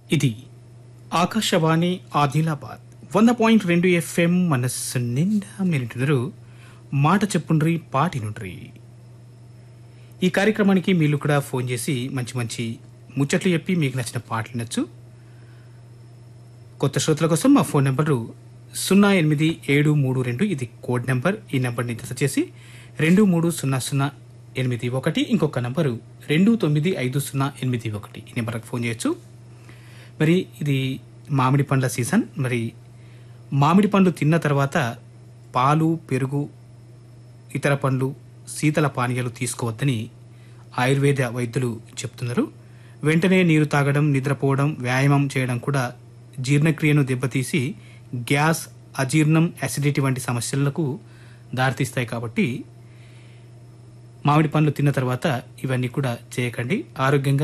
ఇది ఆకాశవాణి ఆదిలాబాద్ వంద పాయింట్ రెండు ఎఫ్ఎం మనస్సు నిండా మీరింటున్నారు మాట చెప్పుండ్రి పాటి నుండ్రి ఈ కార్యక్రమానికి మీరు కూడా ఫోన్ చేసి మంచి మంచి ముచ్చట్లు చెప్పి మీకు నచ్చిన పాటలు వినొచ్చు కొత్త శ్రోతల కోసం మా ఫోన్ నెంబరు సున్నా ఎనిమిది ఏడు మూడు రెండు ఇది కోడ్ నెంబర్ ఈ నెంబర్ని జత చేసి రెండు మూడు సున్నా సున్నా ఎనిమిది ఒకటి ఇంకొక నంబరు రెండు తొమ్మిది ఐదు సున్నా ఎనిమిది ఒకటి ఈ నెంబర్కి ఫోన్ చేయొచ్చు మరి ఇది మామిడి పండ్ల సీజన్ మరి మామిడి పండ్లు తిన్న తర్వాత పాలు పెరుగు ఇతర పండ్లు శీతల పానీయాలు తీసుకోవద్దని ఆయుర్వేద వైద్యులు చెప్తున్నారు వెంటనే నీరు తాగడం నిద్రపోవడం వ్యాయామం చేయడం కూడా జీర్ణక్రియను దెబ్బతీసి గ్యాస్ అజీర్ణం అసిడిటీ వంటి సమస్యలకు దారితీస్తాయి కాబట్టి మామిడి పండ్లు తిన్న తర్వాత ఇవన్నీ కూడా చేయకండి ఆరోగ్యంగా